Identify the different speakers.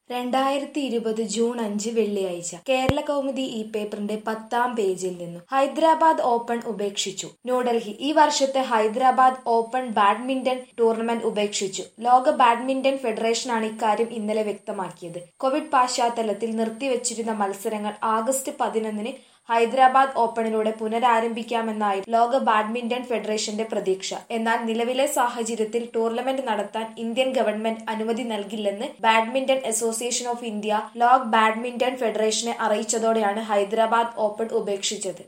Speaker 1: രണ്ടായിരത്തി ഇരുപത് ജൂൺ അഞ്ച് വെള്ളിയാഴ്ച കേരള കൗമുദി ഈ പേപ്പറിന്റെ പത്താം പേജിൽ നിന്നും ഹൈദരാബാദ് ഓപ്പൺ ഉപേക്ഷിച്ചു ന്യൂഡൽഹി ഈ വർഷത്തെ ഹൈദരാബാദ് ഓപ്പൺ ബാഡ്മിന്റൺ ടൂർണമെന്റ് ഉപേക്ഷിച്ചു ലോക ബാഡ്മിന്റൺ ഫെഡറേഷനാണ് ഇക്കാര്യം ഇന്നലെ വ്യക്തമാക്കിയത് കോവിഡ് പശ്ചാത്തലത്തിൽ നിർത്തിവച്ചിരുന്ന മത്സരങ്ങൾ ആഗസ്റ്റ് പതിനൊന്നിന് ഹൈദരാബാദ് ഓപ്പണിലൂടെ പുനരാരംഭിക്കാമെന്നായിരുന്നു ലോക ബാഡ്മിന്റൺ ഫെഡറേഷന്റെ പ്രതീക്ഷ എന്നാൽ നിലവിലെ സാഹചര്യത്തിൽ ടൂർണമെന്റ് നടത്താൻ ഇന്ത്യൻ ഗവൺമെന്റ് അനുമതി നൽകില്ലെന്ന് ബാഡ്മിന്റൺ അസോസിയേഷൻ ഓഫ് ഇന്ത്യ ലോക ബാഡ്മിന്റൺ ഫെഡറേഷനെ അറിയിച്ചതോടെയാണ് ഹൈദരാബാദ് ഓപ്പൺ ഉപേക്ഷിച്ചത്